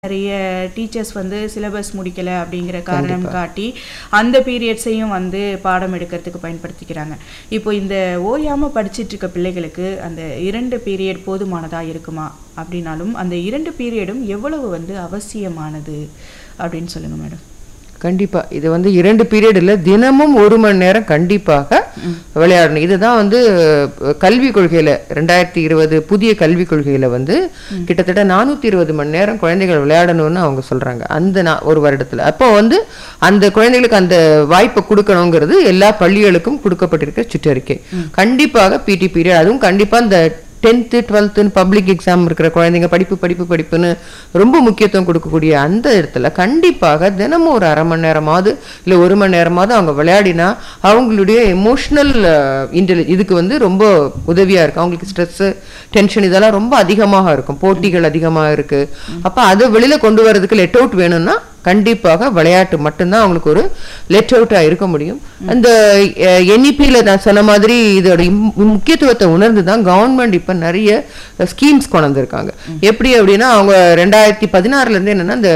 நிறைய டீச்சர்ஸ் வந்து சிலபஸ் முடிக்கல அப்படிங்கிற காரணம் காட்டி அந்த பீரியட்ஸையும் வந்து பாடம் எடுக்கிறதுக்கு பயன்படுத்திக்கிறாங்க இப்போ இந்த ஓயாம படிச்சிட்டு இருக்க பிள்ளைகளுக்கு அந்த இரண்டு பீரியட் போதுமானதா இருக்குமா அப்படின்னாலும் அந்த இரண்டு பீரியடும் எவ்வளவு வந்து அவசியமானது அப்படின்னு சொல்லுங்க மேடம் கண்டிப்பா இது வந்து இரண்டு பீரியட் இல்ல தினமும் ஒரு மணி நேரம் கண்டிப்பாக விளையாடணும் இதுதான் வந்து அஹ், கல்விக் கொள்கையில ரெண்டாயிரத்தி இருபது புதிய கல்விக் கொள்கையில வந்து கிட்டத்தட்ட நானூத்தி இருபது மணி நேரம் குழந்தைகள் விளையாடணும்னு அவங்க சொல்றாங்க அந்த நா- ஒரு வருடத்துல அப்போ வந்து அந்த குழந்தைகளுக்கு அந்த வாய்ப்பை கொடுக்கணுங்கிறது எல்லா பள்ளிகளுக்கும் கொடுக்கப்பட்டிருக்க சுற்றறிக்கை கண்டிப்பாக பிடி பீரியட் அதுவும் கண்டிப்பா இந்த டென்த்து டுவெல்த்துன்னு பப்ளிக் எக்ஸாம் இருக்கிற குழந்தைங்க படிப்பு படிப்பு படிப்புன்னு ரொம்ப முக்கியத்துவம் கொடுக்கக்கூடிய அந்த இடத்துல கண்டிப்பாக தினமும் ஒரு அரை மணி நேரமாவது இல்லை ஒரு மணி நேரமாவது அவங்க விளையாடினா அவங்களுடைய எமோஷ்னல் இன்டெலி இதுக்கு வந்து ரொம்ப உதவியாக இருக்கும் அவங்களுக்கு ஸ்ட்ரெஸ்ஸு டென்ஷன் இதெல்லாம் ரொம்ப அதிகமாக இருக்கும் போட்டிகள் அதிகமாக இருக்கு அப்போ அதை வெளியில கொண்டு வரதுக்கு லெட் அவுட் வேணும்னா கண்டிப்பாக விளையாட்டு மட்டும்தான் அவங்களுக்கு ஒரு லெட் அவுட்டாக இருக்க முடியும் அந்த என்இபியில் நான் சொன்ன மாதிரி இதோட இம்- முக்கியத்துவத்தை உணர்ந்து தான் கவர்மெண்ட் இப்போ நிறைய ஸ்கீம்ஸ் கொண்டு வந்திருக்காங்க எப்படி அப்படின்னா அவங்க ரெண்டாயிரத்தி பதினாறுலேருந்து என்னன்னா இந்த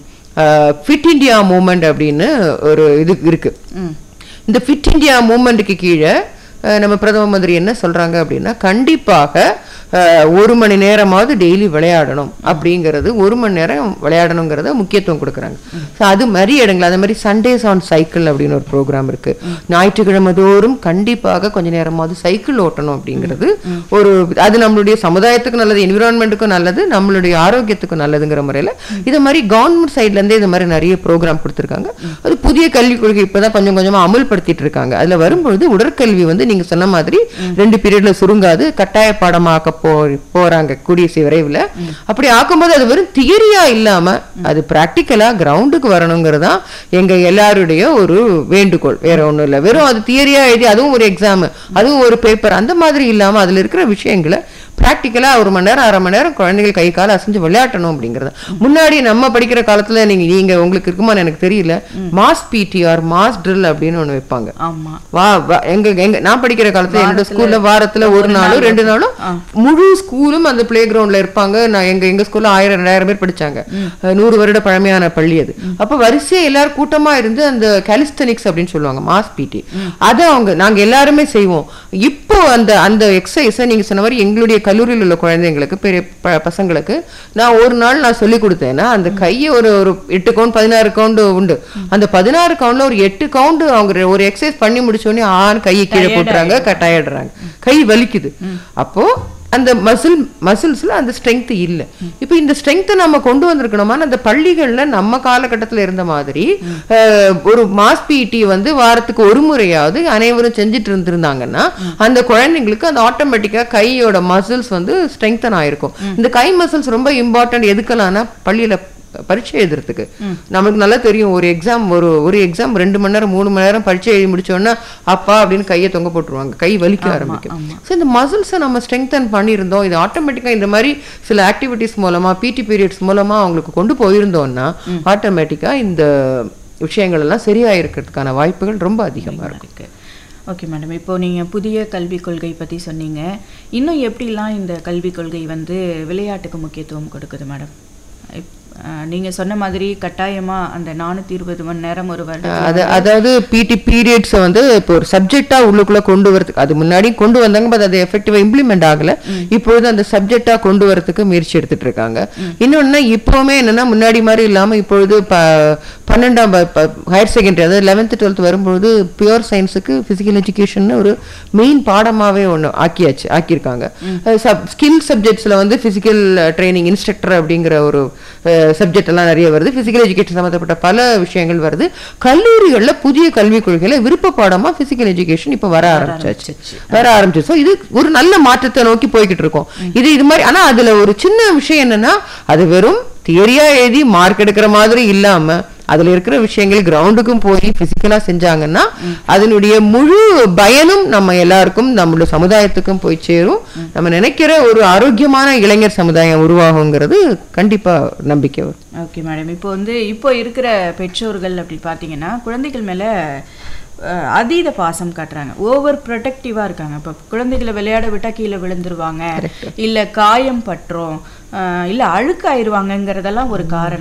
ஃபிட் இந்தியா மூமெண்ட் அப்படின்னு ஒரு இது இருக்கு இந்த ஃபிட் இந்தியா மூமெண்ட்டுக்கு கீழே அஹ், நம்ம பிரதம மந்திரி என்ன சொல்றாங்க அப்படின்னா கண்டிப்பாக அஹ், ஒரு மணி நேரமாவது டெய்லி விளையாடணும் அப்படிங்கிறது ஒரு மணி நேரம் விளையாடணுங்கிறத முக்கியத்துவம் கொடுக்குறாங்க ஸோ அது மாதிரி இடங்கள் அது மாதிரி சண்டேஸ் ஆன் சைக்கிள் அப்படின்னு ஒரு ப்ரோக்ராம் இருக்கு ஞாயிற்றுக்கிழமை தோறும் கண்டிப்பாக கொஞ்ச நேரமாவது சைக்கிள் ஓட்டணும் அப்படிங்கிறது ஒரு அது நம்மளுடைய சமுதாயத்துக்கும் நல்லது என்விரான்மெண்ட்டுக்கும் நல்லது நம்மளுடைய ஆரோக்கியத்துக்கும் நல்லதுங்கிற முறையில் இது மாதிரி கவர்மெண்ட் சைட்ல இருந்தே இது மாதிரி நிறைய ப்ரோக்ராம் கொடுத்துருக்காங்க அது புதிய கல்விக் கொள்கை இப்பதான் கொஞ்சம் கொஞ்சமா அமல்படுத்திட்டு இருக்காங்க அதுல வரும்பொழுது உடற்கல்வி வந்து நீங்க சொன்ன மாதிரி ரெண்டு பீரியட்ல சுருங்காது கட்டாய பாடமாக்க போ போறாங்க கூடிய சி- விரைவில் அப்படி ஆக்கும்போது அது வெறும் தியரியா இல்லாம அது பிராக்டிக்கலா கிரவுண்டுக்கு வரணுங்கிறதான் எங்க எல்லாருடைய ஒரு வேண்டுகோள் வேற ஒண்ணும் இல்ல வெறும் அது தியரியா எழுதி அதுவும் ஒரு எக்ஸாம் அதுவும் ஒரு பேப்பர் அந்த மாதிரி இல்லாம அதுல இருக்கிற விஷயங்களை பிராக்டிக்கலா ஒரு மணி நேரம் அரை மணி நேரம் குழந்தைகள் கை கால அசைஞ்சு விளையாட்டணும் அப்படிங்கிறது முன்னாடி நம்ம படிக்கிற காலத்துல நீங்க நீங்க உங்களுக்கு இருக்குமான்னு எனக்கு தெரியல மாஸ் பிடிஆர் மாஸ் ட்ரில் அப்படின்னு ஒண்ணு வைப்பாங்க ஆமா வா வா- எங்க எங்க நான் படிக்கிற காலத்துல என்னோட ஸ்கூல்ல வாரத்துல ஒரு நாளும் ரெண்டு நாளும் முழு ஸ்கூலும் அந்த பிளே கிரவுண்ட்ல இருப்பாங்க நான் எங்க எங்க ஸ்கூல்ல ஆயிரம் ரெண்டாயிரம் பேர் படிச்சாங்க அஹ் நூறு வருட பழமையான பள்ளி அது அப்ப வரிசையா எல்லாரும் கூட்டமா இருந்து அந்த கேலிஸ்தனிக்ஸ் அப்படின்னு சொல்லுவாங்க மாஸ் பிடி அதை அவங்க நாங்க எல்லாருமே செய்வோம் இப்போ அந்த அந்த எக்ஸசைஸை நீங்க சொன்ன மாதிரி எங்களுடைய கல்லூரியில் உள்ள குழந்தைங்களுக்கு பெரிய ப- பசங்களுக்கு நான் ஒரு நாள் நான் சொல்லி கொடுத்தேன்னா அந்த கையை ஒரு ஒரு எட்டு கவுண்ட் பதினாறு கவுண்ட் உண்டு அந்த பதினாறு கவுண்ட்ல ஒரு எட்டு கவுண்ட் அவங்க ரெ- ஒரு எக்ஸசைஸ் பண்ணி முடிச்ச உடனே ஆண் கையை கீழே போட்டுறாங்க கட்டாயிடுறாங்க கை வலிக்குது அப்போ அந்த மசில் மசில்ஸ்ல அந்த ஸ்ட்ரென்த் இல்ல இப்போ இந்த ஸ்ட்ரென்த்தை நம்ம கொண்டு வந்திருக்கணுமா அந்த பள்ளிகள்ல நம்ம காலகட்டத்துல இருந்த மாதிரி அஹ், ஒரு மாஸ் பிடி வந்து வாரத்துக்கு ஒரு முறையாவது அனைவரும் செஞ்சுட்டு இருந்திருந்தாங்கன்னா அந்த குழந்தைங்களுக்கு அந்த ஆட்டோமேட்டிக்கா கையோட மசில்ஸ் வந்து ஸ்ட்ரெங்தன் ஆயிருக்கும் இந்த கை மசில்ஸ் ரொம்ப இம்பார்ட்டன்ட் எதுக்கலாம்னா பள்ளியில பரீட்சை எழுதுறதுக்கு நமக்கு நல்லா தெரியும் ஒரு எக்ஸாம் ஒரு ஒரு எக்ஸாம் ரெண்டு மணி நேரம் மூணு மணி நேரம் பரீட்சை எழுதி முடிச்சோன்னா அப்பா அப்படின்னு கையை தொங்க போட்டுருவாங்க கை வலிக்க ஆரம்பிக்கும் ஸோ இந்த மசில்ஸை நம்ம ஸ்ட்ரெங்தன் பண்ணியிருந்தோம் இது ஆட்டோமேட்டிக்காக இந்த மாதிரி சில ஆக்டிவிட்டீஸ் மூலமா பிடி பீரியட்ஸ் மூலமா அவங்களுக்கு கொண்டு போயிருந்தோம்னா ஆட்டோமேட்டிக்காக இந்த விஷயங்கள் எல்லாம் சரியா இருக்கிறதுக்கான வாய்ப்புகள் ரொம்ப அதிகமா இருக்கும் இருக்கு ஓகே மேடம் இப்போ நீங்கள் புதிய கல்விக் கொள்கை பற்றி சொன்னீங்க இன்னும் எப்படிலாம் இந்த கல்விக் கொள்கை வந்து விளையாட்டுக்கு முக்கியத்துவம் கொடுக்குது மேடம் நீங்கள் சொன்ன மாதிரி கட்டாயமாக அந்த நானூற்றி இருபது மணி நேரம் ஒரு வருடம் அது அதாவது பிடி பீரியட்ஸை வந்து இப்போ ஒரு சப்ஜெக்டா உள்ளுக்குள்ள கொண்டு வரதுக்கு அது முன்னாடி கொண்டு வந்தாங்க பட் அது எஃபெக்டிவா இம்ப்ளிமெண்ட் ஆகல இப்பொழுது அந்த சப்ஜெக்டா கொண்டு வரதுக்கு முயற்சி எடுத்துட்டு இருக்காங்க இன்னொன்னு இப்பவுமே என்னன்னா முன்னாடி மாதிரி இல்லாம இப்பொழுது ப- பன்னெண்டாம் ஹையர் செகண்டரி அதாவது லெவன்த் டுவெல்த் வரும்பொழுது பியூர் சயின்ஸுக்கு பிசிக்கல் எஜுகேஷன் ஒரு மெயின் பாடமாவே ஒன்று ஆக்கியாச்சு ஆக்கியிருக்காங்க ஸ்கில் சப்ஜெக்ட்ஸ்ல வந்து பிசிக்கல் ட்ரைனிங் இன்ஸ்ட்ரக்டர் அப்படிங்கிற ஒரு சப்ஜெக்ட் எல்லாம் நிறைய வருது பிசிக்கல் எஜுகேஷன் சம்மந்தப்பட்ட பல விஷயங்கள் வருது கல்லூரிகள்ல புதிய கல்விக் கொள்கையில விருப்ப பாடமா பிசிக்கல் எஜுகேஷன் இப்ப வர ஆரம்பிச்சாச்சு வர ஆரம்பிச்சு ஸோ இது ஒரு நல்ல மாற்றத்தை நோக்கி போய்கிட்டு இருக்கோம் இது இது மாதிரி ஆனா அதுல ஒரு சின்ன விஷயம் என்னன்னா அது வெறும் தியரியா எழுதி மார்க் எடுக்கிற மாதிரி இல்லாம அதுல இருக்கிற விஷயங்கள் கிரவுண்டுக்கும் போய் பிசிக்கலா செஞ்சாங்கன்னா அதனுடைய முழு பயனும் நம்ம எல்லாருக்கும் நம்மளுடைய சமுதாயத்துக்கும் போய் சேரும் நம்ம நினைக்கிற ஒரு ஆரோக்கியமான இளைஞர் சமுதாயம் உருவாகுங்கிறது கண்டிப்பா நம்பிக்கை வரும் ஓகே மேடம் இப்போ வந்து இப்போ இருக்கிற பெற்றோர்கள் அப்படி பார்த்தீங்கன்னா குழந்தைகள் மேலே அஹ், அதீத பாசம் காட்டுறாங்க ஓவர் ப்ரொடெக்டிவாக இருக்காங்க இப்போ குழந்தைகளை விளையாட விட்டால் கீழே விழுந்துருவாங்க இல்லை காயம் பட்டுரும் அஹ், இல்லை அழுக்காயிருவாங்கங்கிறதெல்லாம் ஒரு காரணம்